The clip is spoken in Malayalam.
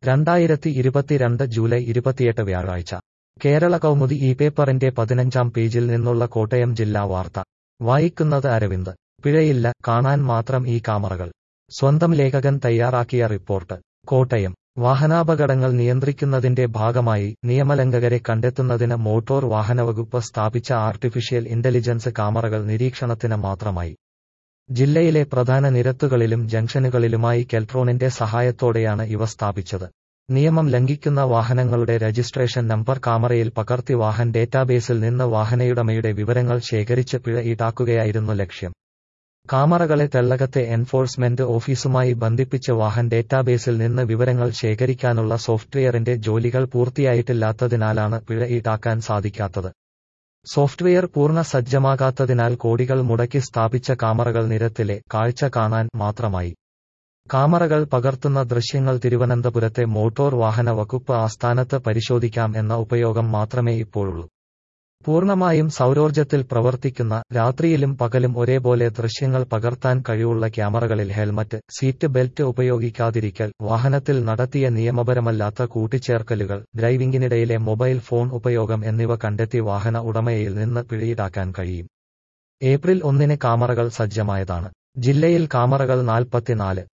രണ്ടായിരത്തി ഇരുപത്തിരണ്ട് ജൂലൈ ഇരുപത്തിയെട്ട് വ്യാഴാഴ്ച കേരള കൗമുദി ഈ പേപ്പറിന്റെ പതിനഞ്ചാം പേജിൽ നിന്നുള്ള കോട്ടയം ജില്ലാ വാർത്ത വായിക്കുന്നത് അരവിന്ദ് പിഴയില്ല കാണാൻ മാത്രം ഈ കാമറകൾ സ്വന്തം ലേഖകൻ തയ്യാറാക്കിയ റിപ്പോർട്ട് കോട്ടയം വാഹനാപകടങ്ങൾ നിയന്ത്രിക്കുന്നതിന്റെ ഭാഗമായി നിയമലംഘകരെ കണ്ടെത്തുന്നതിന് മോട്ടോർ വാഹനവകുപ്പ് സ്ഥാപിച്ച ആർട്ടിഫിഷ്യൽ ഇന്റലിജൻസ് കാമറകൾ നിരീക്ഷണത്തിന് മാത്രമായി ജില്ലയിലെ പ്രധാന നിരത്തുകളിലും ജംഗ്ഷനുകളിലുമായി കെൽട്രോണിന്റെ സഹായത്തോടെയാണ് ഇവ സ്ഥാപിച്ചത് നിയമം ലംഘിക്കുന്ന വാഹനങ്ങളുടെ രജിസ്ട്രേഷൻ നമ്പർ കാമറയിൽ പകർത്തി വാഹൻ ഡേറ്റാബേസിൽ നിന്ന് വാഹനയുടമയുടെ വിവരങ്ങൾ ശേഖരിച്ച് പിഴ ഈടാക്കുകയായിരുന്നു ലക്ഷ്യം കാമറകളെ തെള്ളകത്തെ എൻഫോഴ്സ്മെന്റ് ഓഫീസുമായി ബന്ധിപ്പിച്ച് വാഹൻ ഡേറ്റാബേസിൽ നിന്ന് വിവരങ്ങൾ ശേഖരിക്കാനുള്ള സോഫ്റ്റ്വെയറിന്റെ ജോലികൾ പൂർത്തിയായിട്ടില്ലാത്തതിനാലാണ് പിഴ ഈടാക്കാൻ സാധിക്കാത്തത് സോഫ്റ്റ്വെയർ പൂർണ്ണ സജ്ജമാകാത്തതിനാൽ കോടികൾ മുടക്കി സ്ഥാപിച്ച കാമറകൾ നിരത്തിലെ കാഴ്ച കാണാൻ മാത്രമായി കാമറകൾ പകർത്തുന്ന ദൃശ്യങ്ങൾ തിരുവനന്തപുരത്തെ മോട്ടോർ വാഹന വകുപ്പ് ആസ്ഥാനത്ത് പരിശോധിക്കാം എന്ന ഉപയോഗം മാത്രമേ ഇപ്പോഴുള്ളൂ പൂർണ്ണമായും സൗരോർജ്ജത്തിൽ പ്രവർത്തിക്കുന്ന രാത്രിയിലും പകലും ഒരേപോലെ ദൃശ്യങ്ങൾ പകർത്താൻ കഴിവുള്ള ക്യാമറകളിൽ ഹെൽമറ്റ് സീറ്റ് ബെൽറ്റ് ഉപയോഗിക്കാതിരിക്കൽ വാഹനത്തിൽ നടത്തിയ നിയമപരമല്ലാത്ത കൂട്ടിച്ചേർക്കലുകൾ ഡ്രൈവിംഗിനിടയിലെ മൊബൈൽ ഫോൺ ഉപയോഗം എന്നിവ കണ്ടെത്തി വാഹന ഉടമയിൽ നിന്ന് പിഴയീടാക്കാൻ കഴിയും ഏപ്രിൽ ഒന്നിന് കാമറകൾ സജ്ജമായതാണ് ജില്ലയിൽ കാമറകൾ നാൽപ്പത്തിനാല്